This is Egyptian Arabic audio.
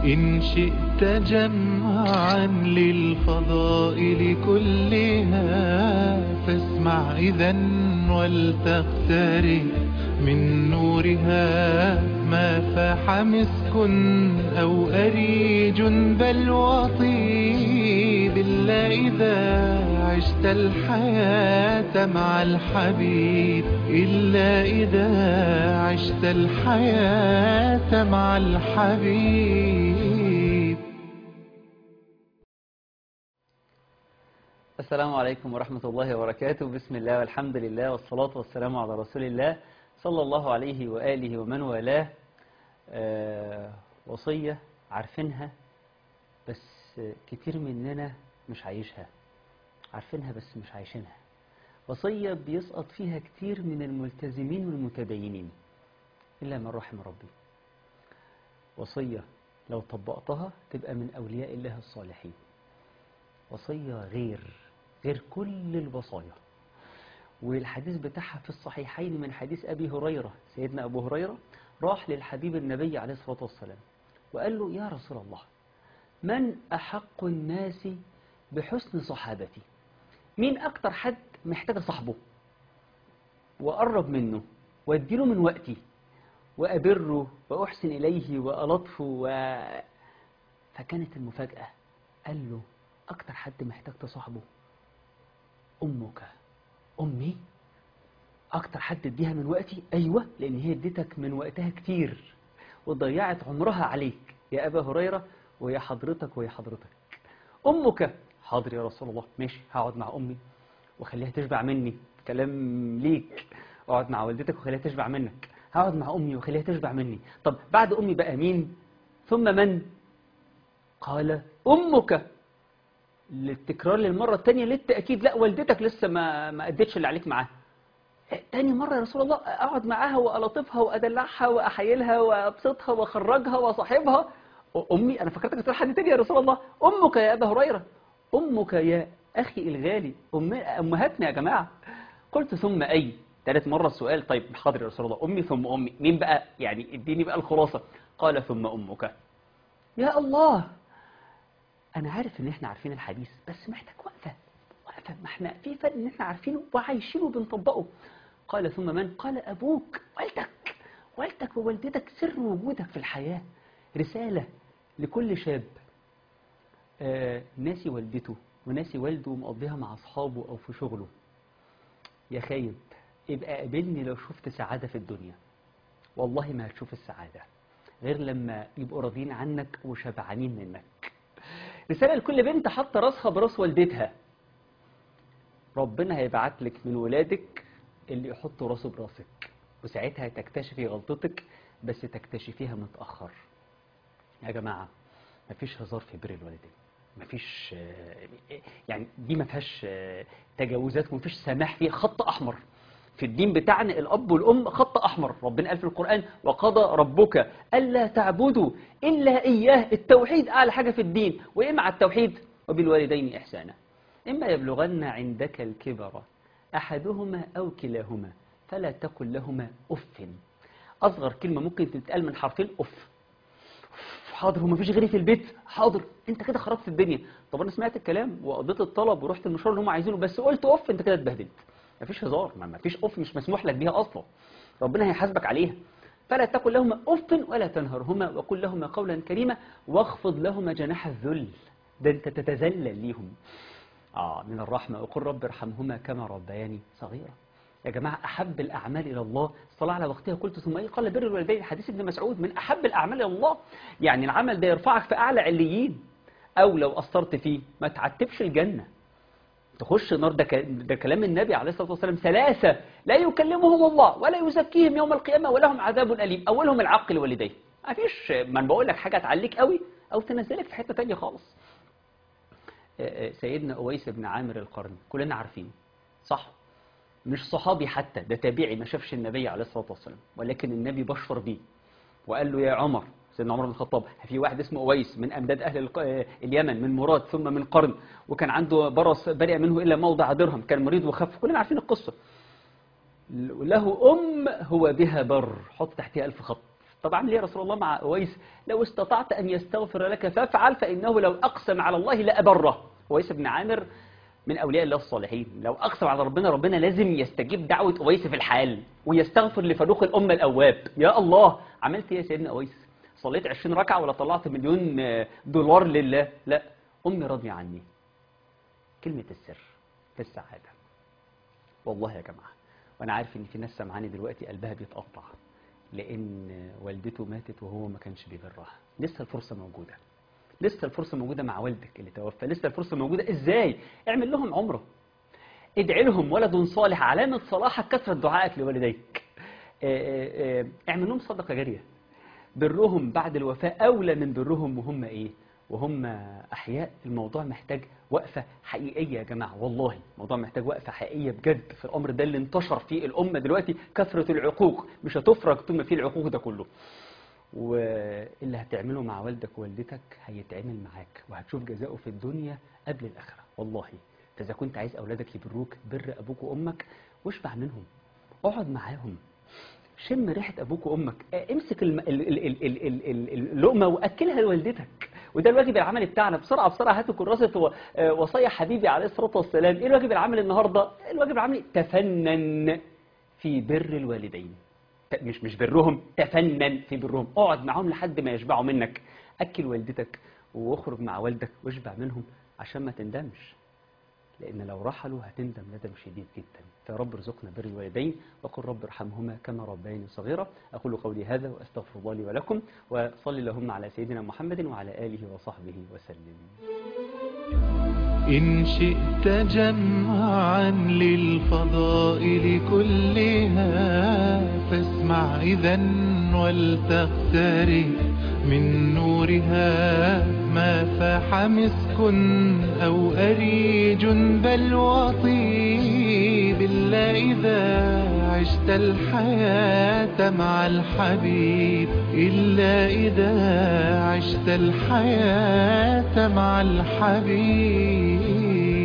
إن شئت جمعا للفضائل كلها فاسمع إذا ولتقترب من نورها ما فاح مسك أو أريج بل وطيب إلا إذا عشت الحياة مع الحبيب إلا إذا عشت الحياة مع الحبيب السلام عليكم ورحمة الله وبركاته بسم الله والحمد لله والصلاة والسلام على رسول الله صلى الله عليه وآله ومن والاه آه وصية عارفينها بس كتير مننا مش عايشها عارفينها بس مش عايشينها وصية بيسقط فيها كتير من الملتزمين والمتدينين إلا من رحم ربي وصية لو طبقتها تبقى من أولياء الله الصالحين وصية غير غير كل الوصايا والحديث بتاعها في الصحيحين من حديث أبي هريرة سيدنا أبو هريرة راح للحبيب النبي عليه الصلاة والسلام وقال له يا رسول الله من أحق الناس بحسن صحابتي مين أكتر حد محتاج صاحبه وأقرب منه وأديله من وقتي وأبره وأحسن إليه وألطفه و... فكانت المفاجأة قال له أكتر حد محتاج تصاحبه أمك أمي أكتر حد اديها من وقتي أيوة لأن هي اديتك من وقتها كتير وضيعت عمرها عليك يا أبا هريرة ويا حضرتك ويا حضرتك أمك حاضر يا رسول الله ماشي هقعد مع أمي وخليها تشبع مني كلام ليك اقعد مع والدتك وخليها تشبع منك هقعد مع أمي وخليها تشبع مني طب بعد أمي بقى مين ثم من قال أمك للتكرار للمرة الثانية للتأكيد لا والدتك لسه ما ما أديتش اللي عليك معاها تاني مرة يا رسول الله أقعد معاها وألطفها وأدلعها وأحيلها وأبسطها وأخرجها وأصاحبها أمي أنا فكرتك بتقول حد تاني يا رسول الله أمك يا أبا هريرة أمك يا أخي الغالي أم... أمهاتنا يا جماعة قلت ثم أي ثالث مرة السؤال طيب حاضر يا رسول الله أمي ثم أمي مين بقى يعني اديني بقى الخلاصة قال ثم أمك يا الله أنا عارف إن إحنا عارفين الحديث بس محتاج وقفة وقفة ما إحنا في فرق إن إحنا عارفينه وعايشينه وبنطبقه قال ثم من قال أبوك والدك والدك ووالدتك سر وجودك في الحياة رسالة لكل شاب آه ناسي والدته وناسي والده ومقضيها مع أصحابه أو في شغله يا خايب ابقى قابلني لو شفت سعادة في الدنيا والله ما هتشوف السعادة غير لما يبقوا راضيين عنك وشبعانين منك رسالة لكل بنت حاطة راسها براس والدتها ربنا هيبعت لك من ولادك اللي يحطوا راسه براسك وساعتها تكتشفي غلطتك بس تكتشفيها متأخر يا جماعة مفيش هزار في بر الوالدين مفيش يعني دي ما فيهاش تجاوزات ومفيش سماح فيه خط أحمر في الدين بتاعنا الأب والأم خط أحمر ربنا قال في القرآن وقضى ربك ألا تعبدوا إلا إياه التوحيد أعلى حاجة في الدين وإيه مع التوحيد وبالوالدين إحسانا إما يبلغن عندك الكبر أحدهما أو كلاهما فلا تقل لهما أف أصغر كلمة ممكن تتقال من حرفين أف حاضر هو مفيش غيري في البيت حاضر انت كده خربت الدنيا طب انا سمعت الكلام وقضيت الطلب ورحت المشوار اللي هم عايزينه بس قلت اوف انت كده اتبهدلت مفيش هزار ما مفيش اوف مش مسموح لك بيها اصلا ربنا هيحاسبك عليها فلا تقل لهما اف ولا تنهرهما وقل لهما قولا كريما واخفض لهما جناح الذل ده انت تتذلل ليهم اه من الرحمه وقل رب ارحمهما كما ربياني صغيرا يا جماعة أحب الأعمال إلى الله الصلاة على وقتها قلت ثم إيه قال بر الوالدين حديث ابن مسعود من أحب الأعمال إلى الله يعني العمل ده يرفعك في أعلى عليين أو لو قصرت فيه ما تعتبش الجنة تخش نار ده, ك... ده كلام النبي عليه الصلاة والسلام ثلاثة لا يكلمهم الله ولا يزكيهم يوم القيامة ولهم عذاب أليم أولهم العقل والديه ما فيش ما أنا بقول لك حاجة تعليك قوي أو تنزلك في حتة تانية خالص سيدنا أويس بن عامر القرن كلنا عارفين صح مش صحابي حتى ده تابعي ما شافش النبي عليه الصلاة والسلام ولكن النبي بشر بيه وقال له يا عمر سيدنا عمر بن الخطاب في واحد اسمه أويس من أمداد أهل الق- اليمن من مراد ثم من قرن وكان عنده برص برئ منه إلا موضع درهم كان مريض وخف كلنا عارفين القصة له أم هو بها بر حط تحتها ألف خط طب عامل ايه يا رسول الله مع أويس لو استطعت أن يستغفر لك فافعل فإنه لو أقسم على الله لأبره أويس بن عامر من أولياء الله الصالحين لو أقسم على ربنا ربنا لازم يستجيب دعوة أويس في الحال ويستغفر لفاروق الأمة الأواب يا الله عملت ايه يا سيدنا أويس صليت 20 ركعة ولا طلعت مليون دولار لله لا أمي راضية عني كلمة السر في السعادة والله يا جماعة وأنا عارف إن في ناس سمعاني دلوقتي قلبها بيتقطع لأن والدته ماتت وهو ما كانش بيبرها لسه الفرصة موجودة لسه الفرصة موجودة مع والدك اللي توفى لسه الفرصة موجودة إزاي اعمل لهم عمره ادعي لهم ولد صالح علامة صلاحك كثرة دعائك لوالديك اعمل لهم صدقة جارية برهم بعد الوفاة أولى من برهم وهم إيه وهم أحياء الموضوع محتاج وقفة حقيقية يا جماعة والله الموضوع محتاج وقفة حقيقية بجد في الأمر ده اللي انتشر فيه الأمة دلوقتي كثرة العقوق مش هتفرج طول ما فيه العقوق ده كله واللي هتعمله مع والدك ووالدتك هيتعمل معاك وهتشوف جزاؤه في الدنيا قبل الآخرة والله فإذا كنت عايز أولادك يبروك بر أبوك وأمك واشبع منهم اقعد معاهم شم ريحة أبوك وأمك امسك الم... ال... ال... ال... ال... ال... اللقمة وأكلها لوالدتك وده الواجب العملي بتاعنا بسرعة بسرعة هاتوا كراسة و... وصايا حبيبي عليه الصلاة والسلام إيه الواجب العملي النهاردة الواجب العملي تفنن في بر الوالدين مش مش برهم تفنن في برهم اقعد معاهم لحد ما يشبعوا منك أكل والدتك واخرج مع والدك واشبع منهم عشان ما تندمش لأن لو رحلوا هتندم ندم شديد جدا فيا رب ارزقنا بر الوالدين وقل رب ارحمهما كما ربياني صغيرا أقول قولي هذا وأستغفر الله لي ولكم وصلي اللهم على سيدنا محمد وعلى آله وصحبه وسلم إن شئت جمعا للفضائل كلها فاسمع إذا ولتقترب من نورها ما فاح مسك أو أريج بل وطيب إلا إذا عشت الحياة مع الحبيب إلا إذا عشت الحياة مع الحبيب